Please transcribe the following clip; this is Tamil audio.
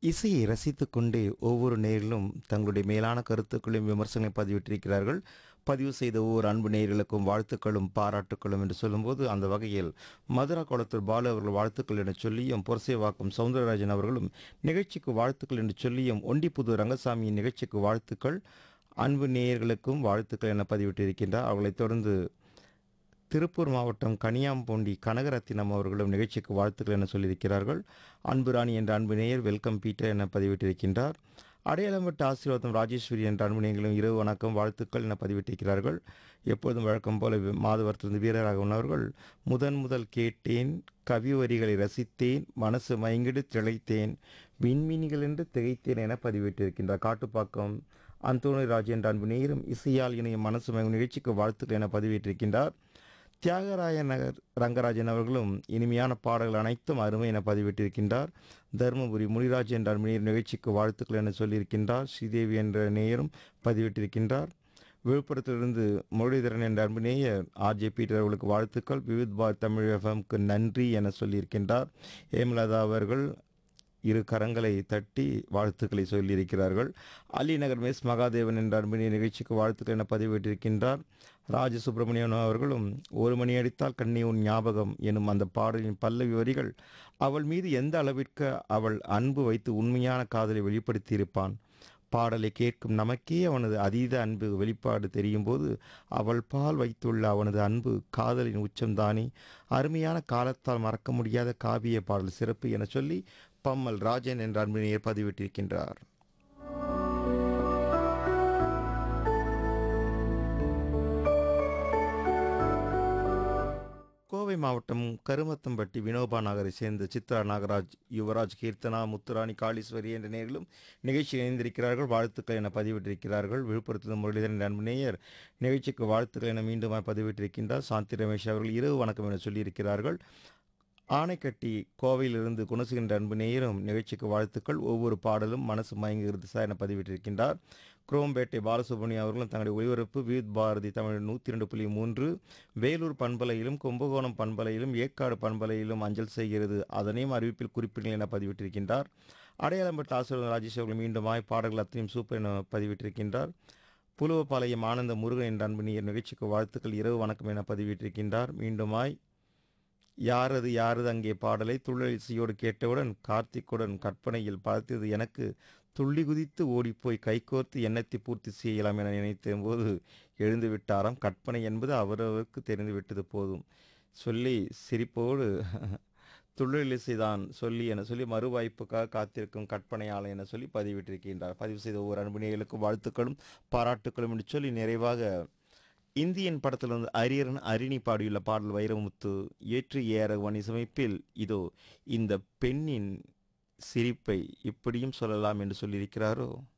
இசையை ரசித்துக் கொண்டே ஒவ்வொரு நேரிலும் தங்களுடைய மேலான கருத்துக்களையும் விமர்சனங்களையும் பதிவிட்டிருக்கிறார்கள் பதிவு செய்த ஒவ்வொரு அன்பு நேயர்களுக்கும் வாழ்த்துக்களும் பாராட்டுக்களும் என்று சொல்லும்போது அந்த வகையில் மதுரா குளத்தூர் பாலு அவர்கள் வாழ்த்துக்கள் என்று சொல்லியும் பொரசேவாக்கம் சவுந்தரராஜன் அவர்களும் நிகழ்ச்சிக்கு வாழ்த்துக்கள் என்று சொல்லியும் ஒண்டிப்புது ரங்கசாமியின் நிகழ்ச்சிக்கு வாழ்த்துக்கள் அன்பு நேயர்களுக்கும் வாழ்த்துக்கள் என பதிவிட்டிருக்கின்றார் அவர்களைத் தொடர்ந்து திருப்பூர் மாவட்டம் கனியாம்பூண்டி கனகரத்தினம் அவர்களும் நிகழ்ச்சிக்கு வாழ்த்துக்கள் என சொல்லியிருக்கிறார்கள் அன்பு ராணி என்ற அன்பு நேயர் வெல்கம் பீட்டர் என பதிவிட்டிருக்கின்றார் அடையாளம் விட்ட ஆசீர்வாதம் ராஜேஸ்வரி என்ற அன்பு நேயர்களும் இரவு வணக்கம் வாழ்த்துக்கள் என பதிவிட்டிருக்கிறார்கள் எப்பொழுதும் வழக்கம் போல வி- மாதவரத்திலிருந்து வீரராக உள்ளவர்கள் முதன் முதல் கேட்டேன் கவி வரிகளை ரசித்தேன் மனசு மயங்கிடு திளைத்தேன் விண்மீன்கள் என்று திகைத்தேன் என பதிவிட்டிருக்கின்றார் காட்டுப்பாக்கம் அந்தோணி ராஜ் என்ற அன்பு நேயரும் இசையால் இணையும் மனசு மயங்கும் நிகழ்ச்சிக்கு வாழ்த்துக்கள் என பதிவிட்டிருக்கின்றார் தியாகராய நகர் ரங்கராஜன் அவர்களும் இனிமையான பாடல்கள் அனைத்தும் அருமை என பதிவிட்டிருக்கின்றார் தருமபுரி முனிராஜ் என்ற நேயர் நிகழ்ச்சிக்கு வாழ்த்துக்கள் என சொல்லியிருக்கின்றார் ஸ்ரீதேவி என்ற நேயரும் பதிவிட்டிருக்கின்றார் விழுப்புரத்திலிருந்து முரளிதரன் என்ற அன்பு நேயர் ஆர்ஜே பீட்டர் அவர்களுக்கு வாழ்த்துக்கள் விவித் பார் தமிழ் எஃப்எம்க்கு நன்றி என சொல்லியிருக்கின்றார் ஹேமலதா அவர்கள் இரு கரங்களை தட்டி வாழ்த்துக்களை சொல்லியிருக்கிறார்கள் அலிநகர் மெஸ் மகாதேவன் என்ற அன்புடைய நிகழ்ச்சிக்கு வாழ்த்துக்கள் என பதிவிட்டிருக்கின்றார் ராஜ சுப்பிரமணியன் அவர்களும் ஒரு மணி அடித்தால் கண்ணி உன் ஞாபகம் எனும் அந்த பாடலின் பல்லவி வரிகள் அவள் மீது எந்த அளவிற்கு அவள் அன்பு வைத்து உண்மையான காதலை வெளிப்படுத்தியிருப்பான் பாடலை கேட்கும் நமக்கே அவனது அதீத அன்பு வெளிப்பாடு தெரியும் போது அவள் பால் வைத்துள்ள அவனது அன்பு காதலின் உச்சம்தானே அருமையான காலத்தால் மறக்க முடியாத காவிய பாடல் சிறப்பு என சொல்லி பம்மல் ராஜன் என்ற அன்பினையர் பதிவிட்டிருக்கின்றார் கோவை மாவட்டம் கருமத்தம்பட்டி வினோபா நகரை சேர்ந்த சித்ரா நாகராஜ் யுவராஜ் கீர்த்தனா முத்துராணி காளீஸ்வரி என்ற நேர்களும் நிகழ்ச்சி இணைந்திருக்கிறார்கள் வாழ்த்துக்கள் என பதிவிட்டிருக்கிறார்கள் விழுப்புரத்தில் முரளிதரன் அன்பு நேயர் நிகழ்ச்சிக்கு வாழ்த்துக்கள் என மீண்டும் பதிவிட்டிருக்கின்றார் சாந்தி ரமேஷ் அவர்கள் இரவு வணக்கம் என சொல்லியிருக்கிறார்கள் ஆனைக்கட்டி கோவையிலிருந்து குணசுகின்ற அன்பு நேயரும் நிகழ்ச்சிக்கு வாழ்த்துக்கள் ஒவ்வொரு பாடலும் மனசு மயங்குகிறது சார் என பதிவிட்டிருக்கின்றார் குரோம்பேட்டை பாலசுப்ரமணியம் அவர்களும் தங்களுடைய ஒளிபரப்பு வித் பாரதி தமிழ் நூற்றி ரெண்டு புள்ளி மூன்று வேலூர் பண்பலையிலும் கும்பகோணம் பண்பலையிலும் ஏற்காடு பண்பலையிலும் அஞ்சல் செய்கிறது அதனையும் அறிவிப்பில் குறிப்பிடுங்கள் என பதிவிட்டிருக்கின்றார் அடையாளம்பட்ட ஆசிரியர் ராஜேஷ் அவர்கள் மீண்டுமாய் பாடல்கள் அத்தனையும் சூப்பர் என பதிவிட்டிருக்கின்றார் புலுவப்பாளையம் ஆனந்த முருகன் என்ற அன்பு நேயர் நிகழ்ச்சிக்கு வாழ்த்துக்கள் இரவு வணக்கம் என பதிவிட்டிருக்கின்றார் மீண்டுமாய் யாரது யாரது அங்கே பாடலை துள்ளலிசையோடு கேட்டவுடன் கார்த்திக்குடன் கற்பனையில் பார்த்தது எனக்கு துள்ளி குதித்து ஓடிப்போய் கைகோர்த்து எண்ணத்தை பூர்த்தி செய்யலாம் என நினைத்த போது எழுந்து விட்டாராம் கற்பனை என்பது அவரவருக்கு தெரிந்து விட்டது போதும் சொல்லி சிரிப்போடு துள்ளலிசைதான் சொல்லி என சொல்லி மறுவாய்ப்புக்காக காத்திருக்கும் கற்பனையாளர் என சொல்லி பதிவிட்டிருக்கின்றார் பதிவு செய்த ஒவ்வொரு அன்புநேயர்களுக்கும் வாழ்த்துக்களும் பாராட்டுக்களும் என்று சொல்லி நிறைவாக இந்தியன் படத்தில் வந்து அரியரன் அரிணி பாடியுள்ள பாடல் வைரமுத்து ஏற்று ஏற இசையமைப்பில் இதோ இந்த பெண்ணின் சிரிப்பை இப்படியும் சொல்லலாம் என்று சொல்லியிருக்கிறாரோ